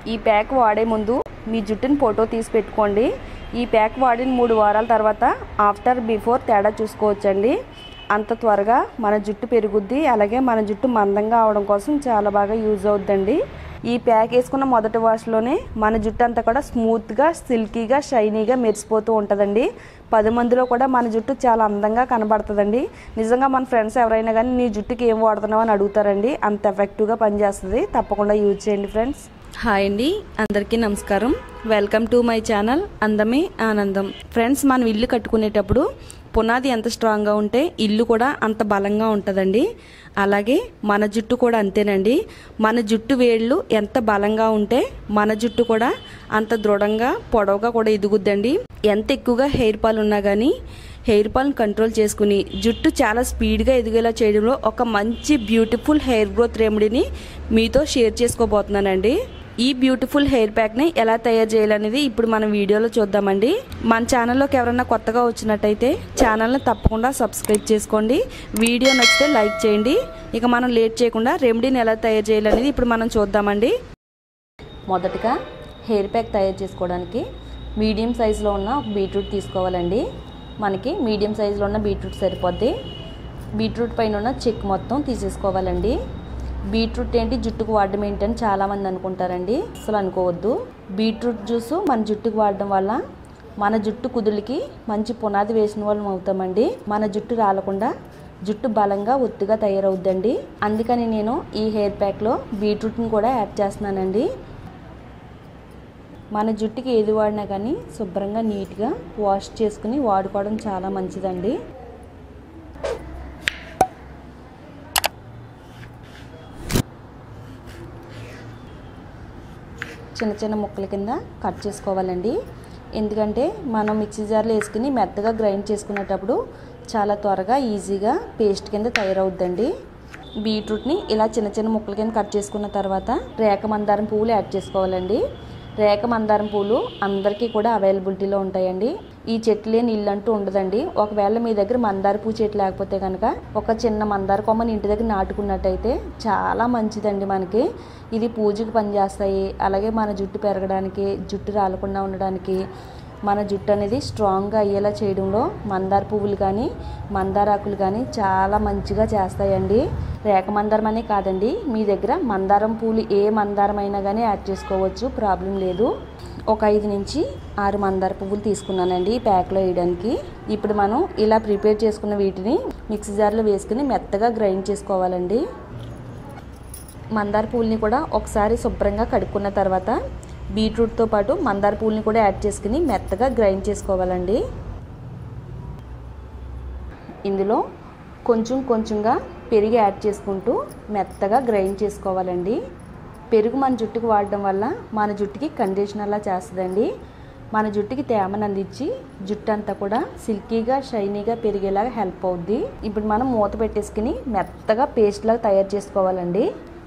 ఈ ప్యాక్ వాడే ముందు మీ జుట్టుని ఫోటో తీసి పెట్టుకోండి ఈ ప్యాక్ వాడిన మూడు వారాల తర్వాత ఆఫ్టర్ బిఫోర్ తేడా చూసుకోవచ్చండి అంత త్వరగా మన జుట్టు పెరుగుద్ది అలాగే మన జుట్టు మందంగా అవడం కోసం చాలా బాగా యూజ్ అవుద్దండి ఈ ప్యాక్ వేసుకున్న మొదటి వాష్లోనే మన జుట్టు అంతా కూడా స్మూత్గా సిల్కీగా షైనీగా మెరిసిపోతూ ఉంటుందండి పది మందిలో కూడా మన జుట్టు చాలా అందంగా కనబడుతుందండి నిజంగా మన ఫ్రెండ్స్ ఎవరైనా కానీ నీ జుట్టుకి ఏం వాడుతున్నావు అని అడుగుతారండి అంత ఎఫెక్టివ్గా పనిచేస్తుంది తప్పకుండా యూజ్ చేయండి ఫ్రెండ్స్ హాయ్ అండి అందరికీ నమస్కారం వెల్కమ్ టు మై ఛానల్ అందమే ఆనందం ఫ్రెండ్స్ మనం ఇల్లు కట్టుకునేటప్పుడు పునాది ఎంత స్ట్రాంగ్గా ఉంటే ఇల్లు కూడా అంత బలంగా ఉంటుందండి అలాగే మన జుట్టు కూడా అంతేనండి మన జుట్టు వేళ్ళు ఎంత బలంగా ఉంటే మన జుట్టు కూడా అంత దృఢంగా పొడవుగా కూడా ఎదుగుద్దండి ఎంత ఎక్కువగా హెయిర్ ఫాల్ ఉన్నా కానీ హెయిర్ ఫాల్ని కంట్రోల్ చేసుకుని జుట్టు చాలా స్పీడ్గా ఎదిగేలా చేయడంలో ఒక మంచి బ్యూటిఫుల్ హెయిర్ గ్రోత్ రెమెడీని మీతో షేర్ చేసుకోబోతున్నానండి ఈ బ్యూటిఫుల్ హెయిర్ ప్యాక్ని ఎలా తయారు చేయాలనేది ఇప్పుడు మనం వీడియోలో చూద్దామండి మన ఛానల్లోకి ఎవరైనా కొత్తగా వచ్చినట్టయితే ఛానల్ని తప్పకుండా సబ్స్క్రైబ్ చేసుకోండి వీడియో నచ్చితే లైక్ చేయండి ఇక మనం లేట్ చేయకుండా రెమెడీని ఎలా తయారు చేయాలనేది ఇప్పుడు మనం చూద్దామండి మొదటగా హెయిర్ ప్యాక్ తయారు చేసుకోవడానికి మీడియం సైజులో ఉన్న ఒక బీట్రూట్ తీసుకోవాలండి మనకి మీడియం సైజులో ఉన్న బీట్రూట్ సరిపోద్ది బీట్రూట్ పైన ఉన్న చెక్ మొత్తం తీసేసుకోవాలండి బీట్రూట్ ఏంటి జుట్టుకు వాడడం ఏంటని చాలామంది అనుకుంటారండి అసలు అనుకోవద్దు బీట్రూట్ జ్యూస్ మన జుట్టుకు వాడడం వల్ల మన జుట్టు కుదులకి మంచి పునాది వేసిన వాళ్ళం అవుతామండి మన జుట్టు రాలకుండా జుట్టు బలంగా ఒత్తుగా తయారవుద్దండి అందుకని నేను ఈ హెయిర్ ప్యాక్లో బీట్రూట్ని కూడా యాడ్ చేస్తున్నానండి మన జుట్టుకి ఏది వాడినా కానీ శుభ్రంగా నీట్గా వాష్ చేసుకుని వాడుకోవడం చాలా మంచిదండి చిన్న చిన్న ముక్కల కింద కట్ చేసుకోవాలండి ఎందుకంటే మనం మిక్సీ జార్లో వేసుకుని మెత్తగా గ్రైండ్ చేసుకునేటప్పుడు చాలా త్వరగా ఈజీగా పేస్ట్ కింద తయారవుద్దండి బీట్రూట్ని ఇలా చిన్న చిన్న ముక్కల కింద కట్ చేసుకున్న తర్వాత రేఖ మందారం పువ్వులు యాడ్ చేసుకోవాలండి రేఖ మందారం పూలు అందరికీ కూడా అవైలబిలిటీలో ఉంటాయండి ఈ చెట్లు లేని ఇల్లు అంటూ ఉండదండి ఒకవేళ మీ దగ్గర మందార పూ చెట్టు లేకపోతే కనుక ఒక చిన్న మందార కొమ్మని ఇంటి దగ్గర నాటుకున్నట్టయితే చాలా మంచిదండి మనకి ఇది పూజకి పనిచేస్తాయి అలాగే మన జుట్టు పెరగడానికి జుట్టు రాలకుండా ఉండడానికి మన జుట్టు అనేది స్ట్రాంగ్గా అయ్యేలా చేయడంలో మందార పువ్వులు కానీ మందారాకులు కానీ చాలా మంచిగా చేస్తాయండి రేఖ మందారం అనే కాదండి మీ దగ్గర మందారం పూలు ఏ మందారం అయినా కానీ యాడ్ చేసుకోవచ్చు ప్రాబ్లం లేదు ఒక ఐదు నుంచి ఆరు మందార పువ్వులు తీసుకున్నానండి ఈ ప్యాక్లో వేయడానికి ఇప్పుడు మనం ఇలా ప్రిపేర్ చేసుకున్న వీటిని మిక్సీ జార్లో వేసుకుని మెత్తగా గ్రైండ్ చేసుకోవాలండి మందార పూలని కూడా ఒకసారి శుభ్రంగా కడుక్కున్న తర్వాత బీట్రూట్తో పాటు మందార పూలని కూడా యాడ్ చేసుకుని మెత్తగా గ్రైండ్ చేసుకోవాలండి ఇందులో కొంచెం కొంచెంగా పెరుగు యాడ్ చేసుకుంటూ మెత్తగా గ్రైండ్ చేసుకోవాలండి పెరుగు మన జుట్టుకు వాడడం వల్ల మన జుట్టుకి కండిషనర్లా చేస్తుందండి మన జుట్టుకి తేమను అందించి జుట్టు అంతా కూడా సిల్కీగా షైనీగా పెరిగేలాగా హెల్ప్ అవుద్ది ఇప్పుడు మనం మూత పెట్టేసుకుని మెత్తగా పేస్ట్ లాగా తయారు చేసుకోవాలండి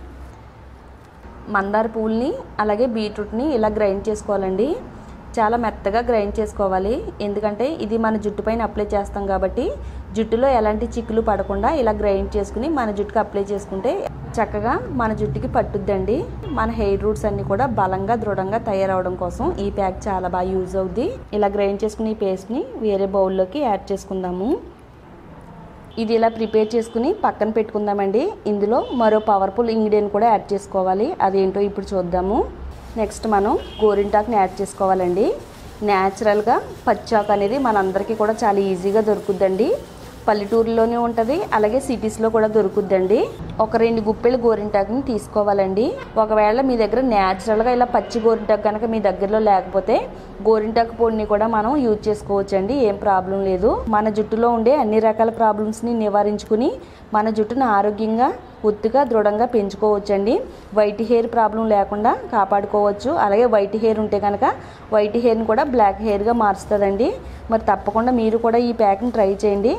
మందార పువ్వుల్ని అలాగే బీట్రూట్ని ఇలా గ్రైండ్ చేసుకోవాలండి చాలా మెత్తగా గ్రైండ్ చేసుకోవాలి ఎందుకంటే ఇది మన జుట్టు పైన అప్లై చేస్తాం కాబట్టి జుట్టులో ఎలాంటి చిక్కులు పడకుండా ఇలా గ్రైండ్ చేసుకుని మన జుట్టుకి అప్లై చేసుకుంటే చక్కగా మన జుట్టుకి పట్టుద్దండి మన హెయిర్ రూట్స్ అన్ని కూడా బలంగా దృఢంగా తయారవడం కోసం ఈ ప్యాక్ చాలా బాగా యూజ్ అవుద్ది ఇలా గ్రైండ్ చేసుకుని ఈ పేస్ట్ని వేరే బౌల్లోకి యాడ్ చేసుకుందాము ఇది ఇలా ప్రిపేర్ చేసుకుని పక్కన పెట్టుకుందామండి ఇందులో మరో పవర్ఫుల్ ఇంగ్రీడియంట్ కూడా యాడ్ చేసుకోవాలి అదేంటో ఇప్పుడు చూద్దాము నెక్స్ట్ మనం గోరింటాకుని యాడ్ చేసుకోవాలండి న్యాచురల్గా పచ్చాకు అనేది మనందరికీ కూడా చాలా ఈజీగా దొరుకుద్దండి పల్లెటూరులోనే ఉంటుంది అలాగే సిటీస్లో కూడా దొరుకుద్దండి ఒక రెండు గుప్పెలు గోరింటాకుని తీసుకోవాలండి ఒకవేళ మీ దగ్గర న్యాచురల్గా ఇలా పచ్చి గోరింటాకు కనుక మీ దగ్గరలో లేకపోతే గోరింటాకు పొడిని కూడా మనం యూజ్ చేసుకోవచ్చండి ఏం ప్రాబ్లం లేదు మన జుట్టులో ఉండే అన్ని రకాల ప్రాబ్లమ్స్ని నివారించుకుని మన జుట్టును ఆరోగ్యంగా ఒత్తుగా దృఢంగా పెంచుకోవచ్చండి వైట్ హెయిర్ ప్రాబ్లం లేకుండా కాపాడుకోవచ్చు అలాగే వైట్ హెయిర్ ఉంటే కనుక వైట్ హెయిర్ని కూడా బ్లాక్ హెయిర్గా మారుస్తుందండి మరి తప్పకుండా మీరు కూడా ఈ ప్యాక్ని ట్రై చేయండి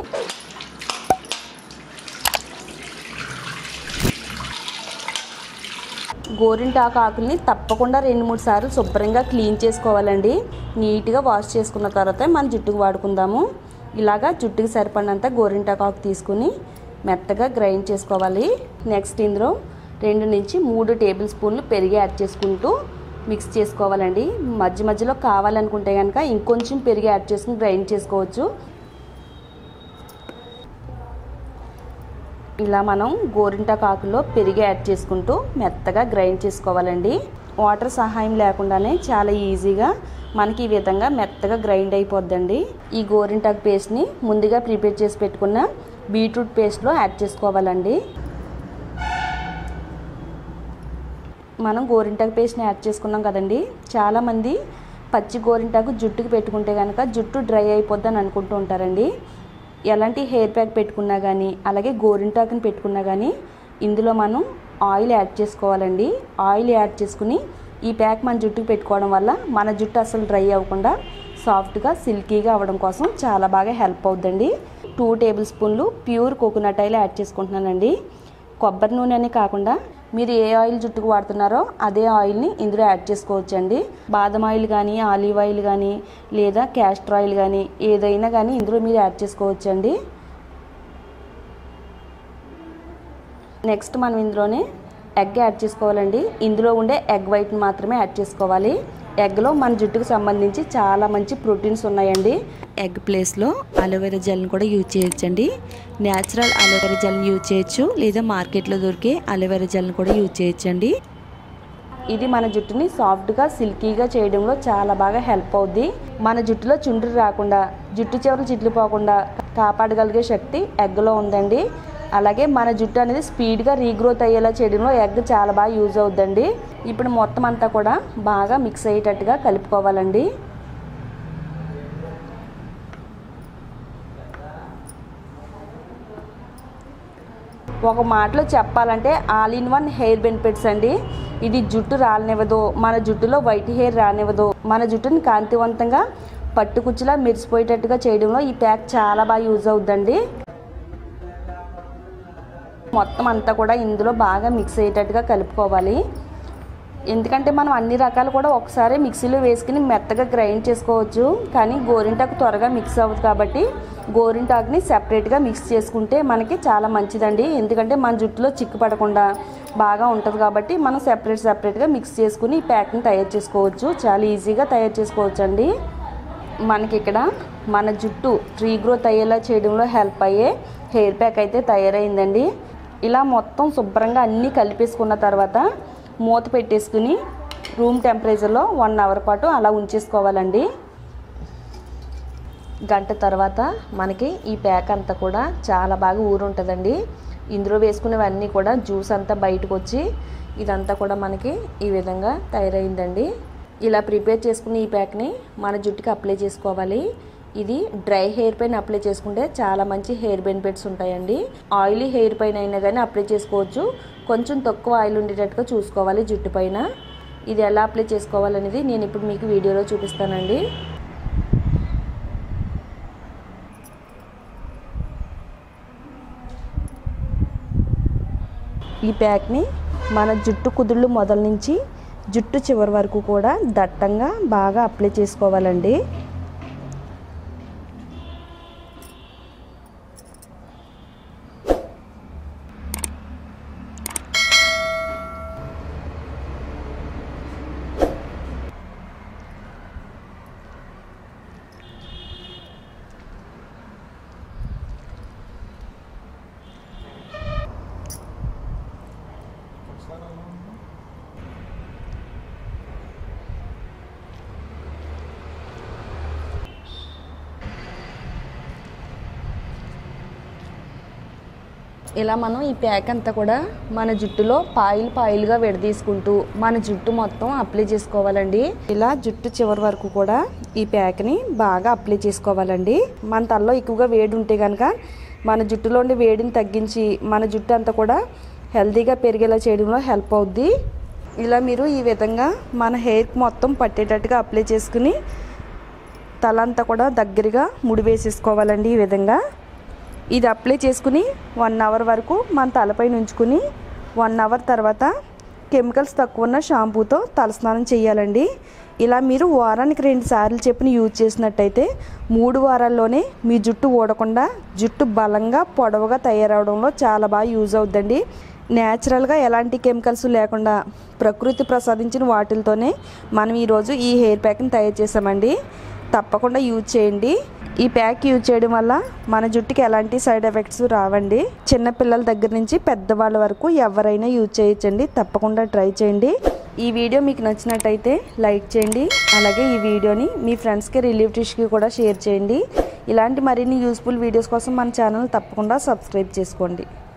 గోరింటాకు ఆకుల్ని తప్పకుండా రెండు మూడు సార్లు శుభ్రంగా క్లీన్ చేసుకోవాలండి నీట్గా వాష్ చేసుకున్న తర్వాత మన జుట్టుకు వాడుకుందాము ఇలాగా జుట్టుకి సరిపడినంత గోరింటాకు ఆకు తీసుకుని మెత్తగా గ్రైండ్ చేసుకోవాలి నెక్స్ట్ ఇందులో రెండు నుంచి మూడు టేబుల్ స్పూన్లు పెరిగి యాడ్ చేసుకుంటూ మిక్స్ చేసుకోవాలండి మధ్య మధ్యలో కావాలనుకుంటే కనుక ఇంకొంచెం పెరిగి యాడ్ చేసుకుని గ్రైండ్ చేసుకోవచ్చు ఇలా మనం గోరింటాకు ఆకులో పెరిగి యాడ్ చేసుకుంటూ మెత్తగా గ్రైండ్ చేసుకోవాలండి వాటర్ సహాయం లేకుండానే చాలా ఈజీగా మనకి ఈ విధంగా మెత్తగా గ్రైండ్ అయిపోద్దండి ఈ గోరింటాకు పేస్ట్ని ముందుగా ప్రిపేర్ చేసి పెట్టుకున్న బీట్రూట్ పేస్ట్లో యాడ్ చేసుకోవాలండి మనం గోరింటాకు పేస్ట్ని యాడ్ చేసుకున్నాం కదండి చాలామంది పచ్చి గోరింటాకు జుట్టుకి పెట్టుకుంటే కనుక జుట్టు డ్రై అయిపోద్దని అనుకుంటూ ఉంటారండి ఎలాంటి హెయిర్ ప్యాక్ పెట్టుకున్నా కానీ అలాగే గోరింటాకుని పెట్టుకున్నా కానీ ఇందులో మనం ఆయిల్ యాడ్ చేసుకోవాలండి ఆయిల్ యాడ్ చేసుకుని ఈ ప్యాక్ మన జుట్టుకు పెట్టుకోవడం వల్ల మన జుట్టు అసలు డ్రై అవ్వకుండా సాఫ్ట్గా సిల్కీగా అవ్వడం కోసం చాలా బాగా హెల్ప్ అవుతుందండి టూ టేబుల్ స్పూన్లు ప్యూర్ కోకోనట్ ఆయిల్ యాడ్ చేసుకుంటున్నానండి కొబ్బరి నూనె అని కాకుండా మీరు ఏ ఆయిల్ జుట్టుకు వాడుతున్నారో అదే ఆయిల్ని ఇందులో యాడ్ చేసుకోవచ్చండి బాదం ఆయిల్ కానీ ఆలివ్ ఆయిల్ కానీ లేదా క్యాస్టర్ ఆయిల్ కానీ ఏదైనా కానీ ఇందులో మీరు యాడ్ చేసుకోవచ్చండి నెక్స్ట్ మనం ఇందులోనే ఎగ్ యాడ్ చేసుకోవాలండి ఇందులో ఉండే ఎగ్ వైట్ని మాత్రమే యాడ్ చేసుకోవాలి ఎగ్లో మన జుట్టుకు సంబంధించి చాలా మంచి ప్రోటీన్స్ ఉన్నాయండి ఎగ్ ప్లేస్లో అలోవెరా జెల్ని కూడా యూజ్ చేయొచ్చండి న్యాచురల్ అలోవెరా జెల్ని యూజ్ చేయొచ్చు లేదా మార్కెట్లో దొరికే అలోవెరా జెల్ని కూడా యూజ్ చేయొచ్చండి ఇది మన జుట్టుని సాఫ్ట్గా సిల్కీగా చేయడంలో చాలా బాగా హెల్ప్ అవుద్ది మన జుట్టులో చుండ్రు రాకుండా జుట్టు చివరలు చిట్లిపోకుండా కాపాడగలిగే శక్తి ఎగ్లో ఉందండి అలాగే మన జుట్టు అనేది స్పీడ్గా రీగ్రోత్ అయ్యేలా చేయడంలో ఎగ్ చాలా బాగా యూజ్ అవుద్దండి ఇప్పుడు మొత్తం అంతా కూడా బాగా మిక్స్ అయ్యేటట్టుగా కలుపుకోవాలండి ఒక మాటలో చెప్పాలంటే all in one hair benefits అండి ఇది జుట్టు రాలనివ్వదు మన జుట్టులో వైట్ హెయిర్ రానివ్వదు మన జుట్టుని కాంతివంతంగా పట్టుకుచ్చులా మెరిసిపోయేటట్టుగా చేయడంలో ఈ ప్యాక్ చాలా బాగా యూజ్ అవుద్దండి మొత్తం అంతా కూడా ఇందులో బాగా మిక్స్ అయ్యేటట్టుగా కలుపుకోవాలి ఎందుకంటే మనం అన్ని రకాలు కూడా ఒకసారి మిక్సీలో వేసుకుని మెత్తగా గ్రైండ్ చేసుకోవచ్చు కానీ గోరింటాకు త్వరగా మిక్స్ అవ్వదు కాబట్టి గోరింటాకుని సెపరేట్గా మిక్స్ చేసుకుంటే మనకి చాలా మంచిదండి ఎందుకంటే మన జుట్టులో చిక్కు పడకుండా బాగా ఉంటుంది కాబట్టి మనం సెపరేట్ సెపరేట్గా మిక్స్ చేసుకుని ఈ ప్యాక్ని తయారు చేసుకోవచ్చు చాలా ఈజీగా తయారు చేసుకోవచ్చు అండి మనకి ఇక్కడ మన జుట్టు రీగ్రోత్ అయ్యేలా చేయడంలో హెల్ప్ అయ్యే హెయిర్ ప్యాక్ అయితే తయారైందండి ఇలా మొత్తం శుభ్రంగా అన్నీ కలిపేసుకున్న తర్వాత మూత పెట్టేసుకుని రూమ్ టెంపరేచర్లో వన్ అవర్ పాటు అలా ఉంచేసుకోవాలండి గంట తర్వాత మనకి ఈ ప్యాక్ అంతా కూడా చాలా బాగా ఊరుంటుందండి ఇందులో వేసుకునేవన్నీ కూడా జ్యూస్ అంతా బయటకు వచ్చి ఇదంతా కూడా మనకి ఈ విధంగా తయారైందండి ఇలా ప్రిపేర్ చేసుకున్న ఈ ప్యాక్ని మన జుట్టుకి అప్లై చేసుకోవాలి ఇది డ్రై హెయిర్ పైన అప్లై చేసుకుంటే చాలా మంచి హెయిర్ బెనిఫిట్స్ ఉంటాయండి ఆయిలీ హెయిర్ పైన అయినా కానీ అప్లై చేసుకోవచ్చు కొంచెం తక్కువ ఆయిల్ ఉండేటట్టుగా చూసుకోవాలి జుట్టు పైన ఇది ఎలా అప్లై చేసుకోవాలనేది నేను ఇప్పుడు మీకు వీడియోలో చూపిస్తానండి ఈ ప్యాక్ని మన జుట్టు కుదుళ్ళు మొదల నుంచి జుట్టు చివరి వరకు కూడా దట్టంగా బాగా అప్లై చేసుకోవాలండి ఇలా మనం ఈ ప్యాక్ అంతా కూడా మన జుట్టులో పాయిల్ పాయిల్గా విడదీసుకుంటూ మన జుట్టు మొత్తం అప్లై చేసుకోవాలండి ఇలా జుట్టు చివరి వరకు కూడా ఈ ప్యాక్ని బాగా అప్లై చేసుకోవాలండి మన తలలో ఎక్కువగా వేడి ఉంటే కనుక మన జుట్టులో ఉండే వేడిని తగ్గించి మన జుట్టు అంతా కూడా హెల్తీగా పెరిగేలా చేయడంలో హెల్ప్ అవుద్ది ఇలా మీరు ఈ విధంగా మన హెయిర్కి మొత్తం పట్టేటట్టుగా అప్లై చేసుకుని తలంతా కూడా దగ్గరగా ముడి వేసేసుకోవాలండి ఈ విధంగా ఇది అప్లై చేసుకుని వన్ అవర్ వరకు మన తలపైన ఉంచుకుని వన్ అవర్ తర్వాత కెమికల్స్ తక్కువ ఉన్న షాంపూతో తలస్నానం చేయాలండి ఇలా మీరు వారానికి రెండు సార్లు చెప్పిన యూజ్ చేసినట్టయితే మూడు వారాల్లోనే మీ జుట్టు ఊడకుండా జుట్టు బలంగా పొడవుగా తయారవడంలో చాలా బాగా యూజ్ అవుద్దండి న్యాచురల్గా ఎలాంటి కెమికల్స్ లేకుండా ప్రకృతి ప్రసాదించిన వాటితోనే మనం ఈరోజు ఈ హెయిర్ ప్యాక్ని తయారు చేసామండి తప్పకుండా యూజ్ చేయండి ఈ ప్యాక్ యూజ్ చేయడం వల్ల మన జుట్టుకి ఎలాంటి సైడ్ ఎఫెక్ట్స్ రావండి చిన్నపిల్లల దగ్గర నుంచి పెద్దవాళ్ళ వరకు ఎవరైనా యూజ్ చేయొచ్చండి తప్పకుండా ట్రై చేయండి ఈ వీడియో మీకు నచ్చినట్టయితే లైక్ చేయండి అలాగే ఈ వీడియోని మీ ఫ్రెండ్స్కి రిలేటివ్స్కి కూడా షేర్ చేయండి ఇలాంటి మరిన్ని యూస్ఫుల్ వీడియోస్ కోసం మన ఛానల్ తప్పకుండా సబ్స్క్రైబ్ చేసుకోండి